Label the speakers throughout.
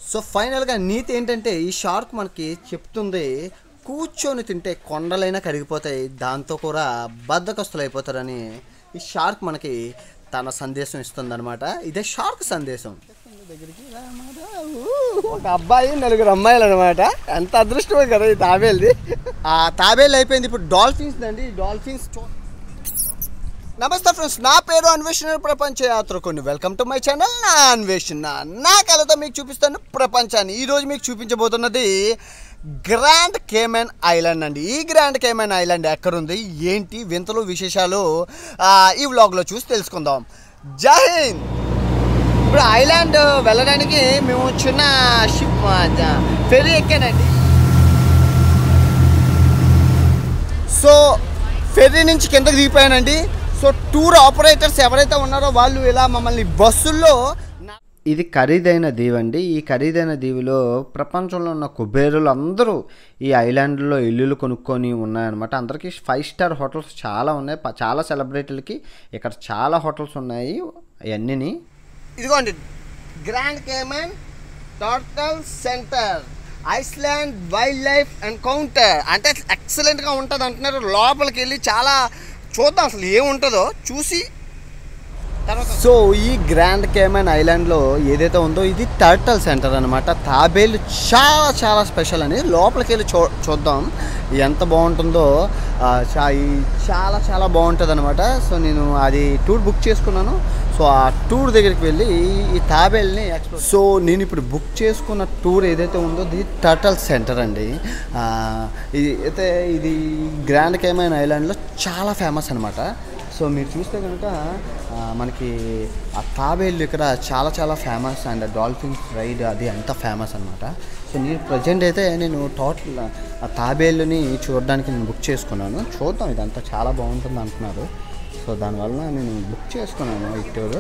Speaker 1: So ఫైనల్గా నీతి ఏంటంటే ఈ షార్క్ మనకి చెప్తుంది కూర్చొని తింటే కొండలైనా కరిగిపోతాయి దాంతో కూడా బద్దకస్తులు అయిపోతారని ఈ షార్క్ మనకి తన సందేశం ఇస్తుందన్నమాట ఇదే షార్క్ సందేశం దగ్గరికి ఒక అబ్బాయి నలుగురు అమ్మాయిలు అనమాట ఎంత అదృష్టమే కదా ఈ తాబేల్ది ఆ తాబేలు అయిపోయింది ఇప్పుడు డాల్ఫిన్స్ అండి డాల్ఫిన్స్ చూ నమస్తే ఫ్రెండ్స్ నా పేరు అన్వేషణ ప్రపంచ యాత్రకుని వెల్కమ్ టు మై ఛానల్ నా అన్వేషణ నా కళతో మీకు చూపిస్తాను ప్రపంచాన్ని ఈరోజు మీకు చూపించబోతున్నది గ్రాండ్ కేమెన్ ఐలాండ్ అండి ఈ గ్రాండ్ కేమెన్ ఐలాండ్ ఎక్కడుంది ఏంటి వింతలు విశేషాలు ఆ, ఈ వ్లాగ్లో చూసి తెలుసుకుందాం జై హింద్ ఇప్పుడు ఐలాండ్ వెళ్ళడానికి మేము చిన్న షిప్ ఫెరీ ఎక్కానండి సో ఫెర్రీ నుంచి కిందకి దిగిపోయానండి సో టూర్ ఆపరేటర్స్ ఎవరైతే ఉన్నారో వాళ్ళు ఇలా మమ్మల్ని బస్సుల్లో ఇది ఖరీదైన దీవి అండి ఈ ఖరీదైన దీవిలో ప్రపంచంలో ఉన్న కుబేరులు అందరూ ఈ ఐలాండ్లో ఇల్లులు కొనుక్కొని ఉన్నాయన్నమాట అందరికీ ఫైవ్ స్టార్ హోటల్స్ చాలా ఉన్నాయి ప- చాలా సెలబ్రిటీలకి ఇక్కడ చాలా హోటల్స్ ఉన్నాయి అవన్నీ ఇదిగోండి Grand Cayman turtle centre island wildlife encounter అంటే ఎక్సలెంట్గా ఉంటుంది అంటున్నారు లోపలికి వెళ్ళి చాలా చూద్దాం అసలు ఏముంటుందో చూసి తర్వాత సో ఈ గ్రాండ్ కేమన్ ఐలాండ్లో ఏదైతే ఉందో ఇది టర్టల్ సెంటర్ అనమాట తాబేలు చాలా చాలా స్పెషల్ అని లోపలికి వెళ్ళి చూ చూద్దాం ఎంత బాగుంటుందో ఆ, చా ఈ చాలా చాలా బాగుంటుంది అనమాట సో నేను అది టూర్ బుక్ చేసుకున్నాను సో ఆ టూర్ దగ్గరికి వెళ్ళి ఈ తాబేల్ని ఎక్స్ప్లోర్ సో నేను ఇప్పుడు బుక్ చేసుకున్న టూర్ ఏదైతే ఉందో ఇది టర్టల్ సెంటర్ అండి ఆ, ఇది అయితే ఇది గ్రాండ్ కేమైన్ ఐలాండ్లో చాలా ఫేమస్ అనమాట సో మీరు చూస్తే కనుక ఆ, మనకి ఆ తాబేళ్ళు ఇక్కడ చాలా చాలా ఫేమస్ అండ్ డాల్ఫిన్స్ రైడ్ అది అంత ఫేమస్ అనమాట సో నేను ప్రజెంట్ అయితే నేను టోటల్ ఆ తాబేళ్ళని చూడడానికి నేను బుక్ చేసుకున్నాను చూద్దాం ఇదంతా చాలా బాగుంటుంది అంటున్నారు సో దానివల్ల నేను బుక్ చేసుకున్నాను ఈ టూర్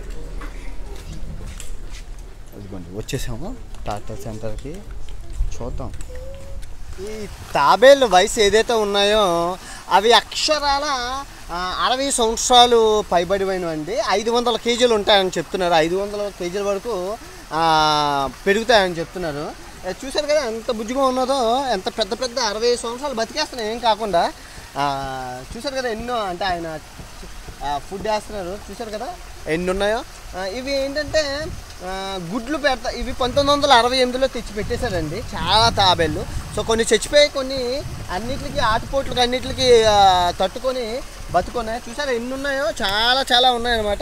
Speaker 1: అదిగోండి వచ్చేసాము టాటా సెంటర్కి చూద్దాం ఈ తాబేళ్ళ వయసు ఏదైతే ఉన్నాయో అవి అక్షరాల ఆ, అరవై సంవత్సరాలు పైబడిపోయినవండి ఐదు వందల కేజీలు ఉంటాయని చెప్తున్నారు ఐదు వందల కేజీల వరకు ఆ, పెరుగుతాయని చెప్తున్నారు ఏ, చూశారు కదా ఎంత బుజ్జిగా ఉన్నదో ఎంత పెద్ద పెద్ద అరవై సంవత్సరాలు బతికేస్తున్నాయి ఏం కాకుండా ఆ, చూశారు కదా ఎన్నో అంటే ఆయన ఫుడ్ వేస్తున్నారు చూశారు కదా ఎన్ని ఉన్నాయో ఆ, ఇవి ఏంటంటే ఆ, గుడ్లు పెడతా ఇవి పంతొమ్మిది వందల అరవై ఎనిమిదిలో తెచ్చి పెట్టేశారండి చాలా తాబేళ్ళు సో కొన్ని చచ్చిపోయి కొన్ని అన్నిటికి ఆటుపోట్లకి అన్నిటికి ఆ, తట్టుకొని బతుకున్నాయి చూసారా ఎన్ని ఉన్నాయో చాలా చాలా ఉన్నాయన్నమాట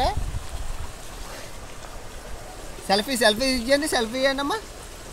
Speaker 1: సెల్ఫీ సెల్ఫీ ఇచ్చేయండి సెల్ఫీ ఇవ్వండి అమ్మా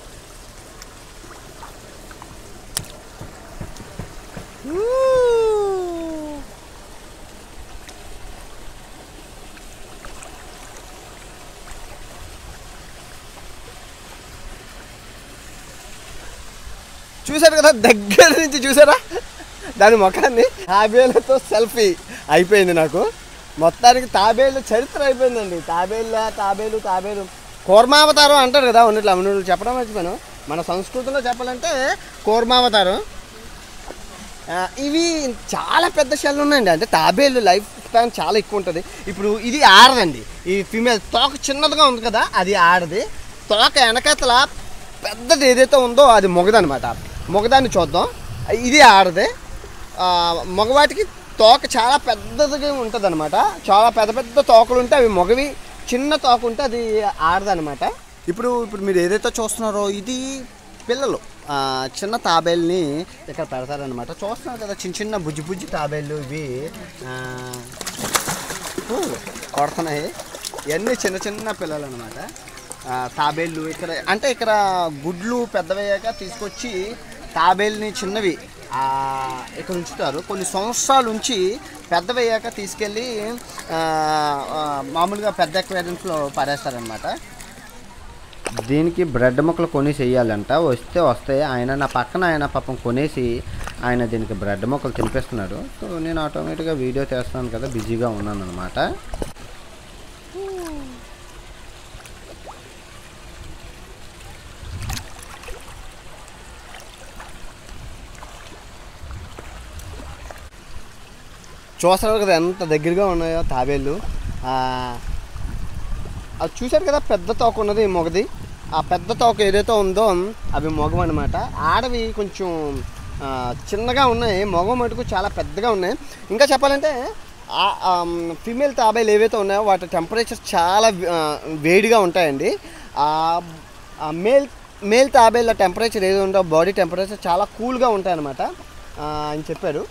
Speaker 1: చూసారు కదా దగ్గర నుంచి చూసారా దాని ముఖాన్ని తాబేళ్ళతో సెల్ఫీ అయిపోయింది నాకు మొత్తానికి తాబేళ్ళు చరిత్ర అయిపోయిందండి తాబేళ్ళ తాబేలు తాబేలు కూర్మావతారం అంటారు కదా ఉన్నట్లు అవును చెప్పడం మర్చిపోయాను మన సంస్కృతిలో చెప్పాలంటే కూర్మావతారం ఆ, ఇవి చాలా పెద్ద షెల్ ఉన్నాయండి అంటే తాబేలు లైఫ్ స్పాన్ చాలా ఎక్కువ ఉంటుంది ఇప్పుడు ఇది ఆడదండి ఈ ఫీమేల్ తోక చిన్నదిగా ఉంది కదా అది ఆడది తోక వెనకతల పెద్దది ఏదైతే ఉందో అది మొగదనమాట మొగదాన్ని చూద్దాం ఇది ఆడది ఆ, మగవాటికి తోక చాలా పెద్దదిగా ఉంటుంది అనమాట చాలా పెద్ద పెద్ద తోకలు ఉంటే అవి మగవి చిన్న తోక ఉంటే అది ఆడదనమాట ఇప్పుడు ఇప్పుడు మీరు ఏదైతే చూస్తున్నారో ఇది పిల్లలు ఆ, చిన్న తాబేల్ని ఇక్కడ పెడతారనమాట చూస్తున్నారు కదా చిన్న చిన్న బుజ్జి బుజ్జి తాబేళ్ళు ఇవి ఆ, ఊ, కొడుతున్నాయి ఇవన్నీ చిన్న చిన్న పిల్లలు అనమాట తాబేళ్ళు ఇక్కడ అంటే ఇక్కడ గుడ్లు పెద్దవయ్యాక తీసుకొచ్చి తాబేల్ని చిన్నవి ఆ, ఇక్కడ ఉంచుతారు కొన్ని సంవత్సరాలు ఉంచి పెద్దవయ్యాక తీసుకెళ్ళి ఆ, ఆ, మామూలుగా పెద్ద అక్వేరియన్స్లో పడేస్తారనమాట దీనికి బ్రెడ్ ముక్కలు కొనేసి వేయాలంట వస్తే వస్తాయి ఆయన నా పక్కన ఆయన పాపం కొనేసి ఆయన దీనికి బ్రెడ్ ముక్కలు తినిపిస్తున్నాడు సో నేను ఆటోమేటిక్గా వీడియో చేస్తున్నాను కదా బిజీగా ఉన్నాను అనమాట చూస్తారు కదా ఎంత దగ్గరగా ఉన్నాయో తాబేళ్ళు ఆ, అది చూశారు కదా పెద్ద తోక ఉన్నది మొగది ఆ పెద్ద తోక ఏదైతే ఉందో అవి మగం అనమాట ఆడవి కొంచెం ఆ, చిన్నగా ఉన్నాయి మగం మటుకు చాలా పెద్దగా ఉన్నాయి ఇంకా చెప్పాలంటే ఫీమేల్ తాబేలు ఏవైతే ఉన్నాయో వాటి టెంపరేచర్ చాలా ఆ, వేడిగా ఉంటాయండి ఆ మేల్ మేల్ తాబేళ్ళ టెంపరేచర్ ఏది ఉందో బాడీ టెంపరేచర్ చాలా కూల్గా ఉంటాయన్నమాట ఆ, అని చెప్పారు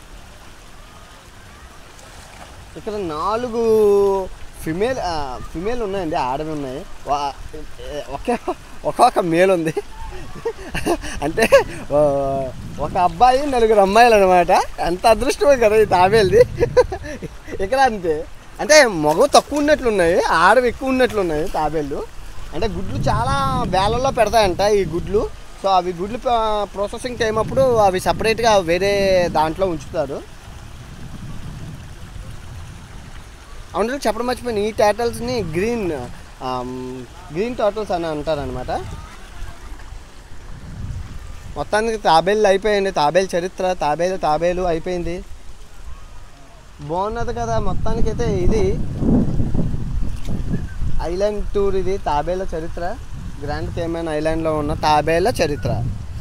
Speaker 1: ఇక్కడ నాలుగు ఫిమేల్ ఫిమేల్ ఉన్నాయండి ఆడవి ఉన్నాయి వా- ఒకే ఒక్కొక్క మేల్ ఉంది అంటే ఆ, ఒక అబ్బాయి నలుగురు అమ్మాయిలు అనమాట ఎంత అదృష్టమే కదా ఈ తాబేల్ది ఇక్కడ అంతే అంటే మగ తక్కువ ఉన్నట్లున్నాయి ఆడవి ఎక్కువ ఉన్నట్లున్నాయి తాబేళ్ళు అంటే గుడ్లు చాలా వేలల్లో పెడతాయంట ఈ గుడ్లు సో అవి గుడ్లు ప్రాసెసింగ్ అయినప్పుడు అవి సపరేట్గా వేరే దాంట్లో ఉంచుతారు అవును చెప్పడం మర్చిపోయిన ఈ టర్టల్స్ని గ్రీన్ గ్రీన్ టర్టల్స్ అని అంటారనమాట మొత్తానికి తాబేలు అయిపోయింది తాబేలు చరిత్ర తాబేలు తాబేలు అయిపోయింది బాగున్నది కదా మొత్తానికైతే ఇది ఐలాండ్ టూర్ ఇది తాబేల చరిత్ర గ్రాండ్ కేమెన్ ఐలాండ్లో ఉన్న తాబేల చరిత్ర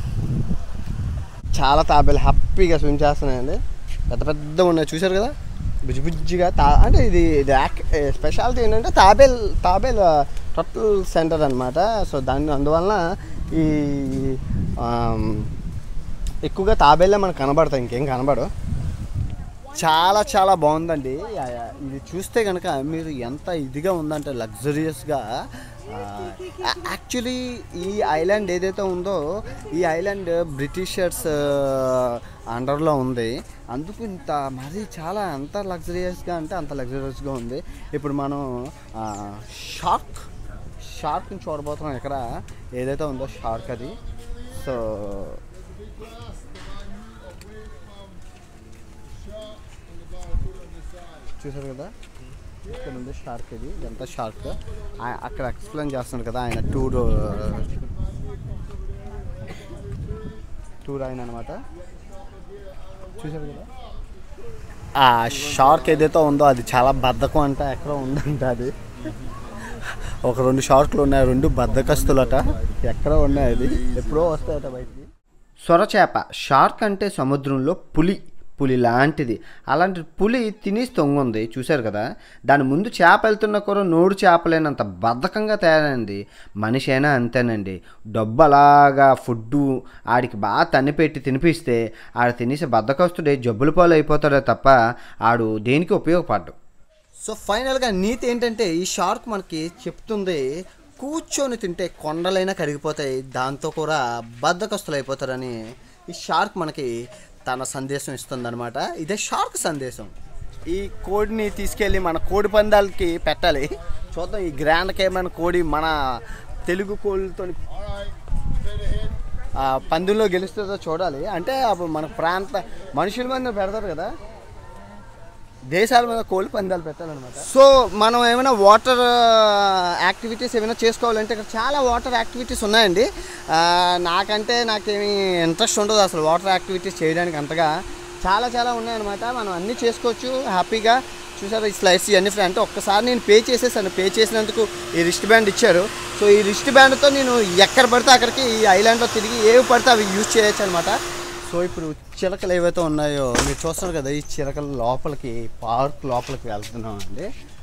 Speaker 1: చాలా తాబేలు హ్యాపీగా స్విమ్ చేస్తున్నాయండి పెద్ద పెద్ద ఉన్నాయి చూశారు కదా బుజ్జి బుజ్జిగా తా అంటే ఇది ఇది యాక్ స్పెషాలిటీ ఏంటంటే తాబేల్ తాబేల్ టోటల్ సెంటర్ అనమాట సో దాని అందువలన ఈ ఆమ్, ఎక్కువగా తాబేళ్ళే మనకు కనబడతాయి ఇంకేం కనబడు చాలా చాలా బాగుందండి యా- యా. ఇది చూస్తే కనుక మీరు ఎంత ఇదిగా ఉందంటే లగ్జరియస్గా యాక్చువల్లీ ఈ ఐలాండ్ ఏదైతే ఉందో ఈ ఐలాండ్ బ్రిటిషర్స్ అండర్లో ఉంది అందుకు ఇంత మరి చాలా అంత లగ్జరియస్గా అంటే అంత లగ్జరియస్గా ఉంది ఇప్పుడు మనం షార్క్ షార్క్ని చూడబోతున్నాం ఇక్కడ ఏదైతే ఉందో షార్క్ అది సో చూసారు కదా ఇక్కడ ఉంది షార్క్ ఇది ఇదంతా షార్క్ ఆ- అక్కడ ఎక్స్ప్లెయిన్ చేస్తున్నాడు కదా ఆయన టూర్ టూర్ ఆయన అనమాట చూసారు కదా ఆ షార్క్ ఏదైతే ఉందో అది చాలా బద్ధకం అంట ఎక్కడో ఉందంట అది ఒక రెండు షార్క్లు ఉన్నాయి రెండు బద్దకస్తులట ఎక్కడో ఉన్నాయి అది ఎప్పుడో వస్తాయట బయటికి సొరచేప షార్క్ అంటే సముద్రంలో పులి పులి లాంటిది అలాంటి పులి తినేసి తొంగుంది చూశారు కదా దాని ముందు చేప వెళ్తున్న కూర నోడు చేపలేనంత బద్ధకంగా తయారైంది మనిషి అయినా అంతేనండి డబ్బు అలాగా ఫుడ్డు ఆడికి బాగా తన్నిపెట్టి తినిపిస్తే ఆడు తినేసి బద్ధకస్తుడే జబ్బుల పాలు అయిపోతాడే తప్ప ఆడు దేనికి ఉపయోగపడ్డు సో ఫైనల్గా నీతి ఏంటంటే ఈ షార్క్ మనకి చెప్తుంది కూర్చొని తింటే కొండలైనా కరిగిపోతాయి దాంతో కూడా బద్దకస్తులు అయిపోతారని ఈ షార్క్ మనకి తన సందేశం ఇస్తుందన్నమాట ఇదే షార్క్ సందేశం ఈ కోడిని తీసుకెళ్ళి మన కోడి పందాలకి పెట్టాలి చూద్దాం ఈ గ్రాండ్ కేమన్ కోడి మన తెలుగు కోళ్ళతో పందుల్లో గెలుస్తుందో చూడాలి అంటే అప్పుడు మన ప్రాంత మనుషుల మీద పెడతారు కదా దేశాల మీద కోళ్ళ పందాలు పెట్టాలన్నమాట సో మనం ఏమైనా వాటర్ యాక్టివిటీస్ ఏమైనా చేసుకోవాలంటే ఇక్కడ చాలా వాటర్ యాక్టివిటీస్ ఉన్నాయండి ఆ, నాకంటే నాకేమీ ఇంట్రెస్ట్ ఉండదు అసలు వాటర్ యాక్టివిటీస్ చేయడానికి అంతగా చాలా చాలా ఉన్నాయన్నమాట మనం అన్నీ చేసుకోవచ్చు హ్యాపీగా చూసారు ఈ స్లైడ్స్ ఇవన్నీ ఫ్రీ అంటే ఒక్కసారి నేను పే చేసేసాను పే చేసినందుకు ఈ రిస్ట్ బ్యాండ్ ఇచ్చారు సో ఈ రిస్ట్ బ్యాండ్తో నేను ఎక్కడ పడితే అక్కడికి ఈ ఐలాండ్లో తిరిగి ఏవి పడితే అవి యూజ్ చేయొచ్చు అనమాట సో ఇప్పుడు చిలకలు ఏవైతే ఉన్నాయో మీరు చూస్తున్నారు కదా ఈ చిలకల లోపలికి పార్క్ లోపలికి వెళ్తున్నాం అండి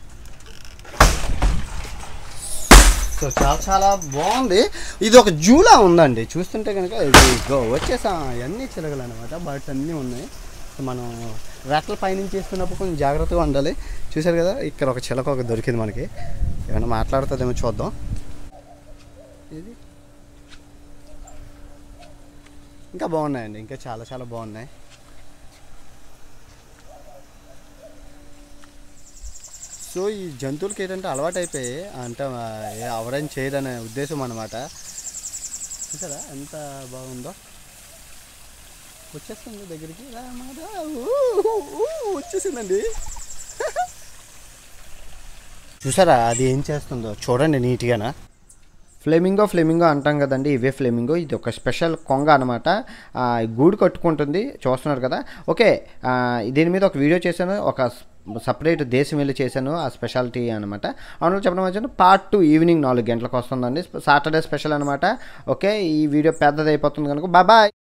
Speaker 1: సో చాలా చాలా బాగుంది ఇది ఒక జూలా ఉందండి చూస్తుంటే కనుక ఇది ఇగో వచ్చేసాం అన్నీ చిలకలు అనమాట బట్ అన్నీ ఉన్నాయి సో మనం రెట్ల పైనుంచి చేస్తున్నప్పుడు కొంచెం జాగ్రత్తగా ఉండాలి చూశారు కదా ఇక్కడ ఒక చిలక ఒక దొరికింది మనకి ఏమైనా మాట్లాడుతుందేమో చూద్దాం ఇది ఇంకా బాగున్నాయండి ఇంకా చాలా చాలా బాగున్నాయి సో ఈ జంతువులకి ఏంటంటే అలవాటు అయిపోయి అంటే ఆ, ఏ ఎవరైనా చేయరనే ఉద్దేశం అనమాట చూసారా ఎంత బాగుందో వచ్చేస్తుంది దగ్గరికి రా అమ్మా, రా. ఊ, ఊ, ఊ, వచ్చేసిందండి చూసారా అది ఏం చేస్తుందో చూడండి నీట్గానా ఫ్లెమింగో ఫ్లెమింగో అంటాం కదండి ఇవే ఫ్లెమింగో ఇది ఒక స్పెషల్ కొంగ అనమాట గూడు కట్టుకుంటుంది చూస్తున్నారు కదా ఓకే ఆ, దీని మీద ఒక వీడియో చేశాను ఒక
Speaker 2: సపరేట్ దేశం వెళ్ళి చేశాను ఆ స్పెషాలిటీ అనమాట అవును చెప్పడం వచ్చాను పార్ట్ టూ ఈవినింగ్ నాలుగు గంటలకు వస్తుందండి సాటర్డే స్పెషల్ అనమాట ఓకే ఈ వీడియో పెద్దది అయిపోతుంది కనుక బాయ్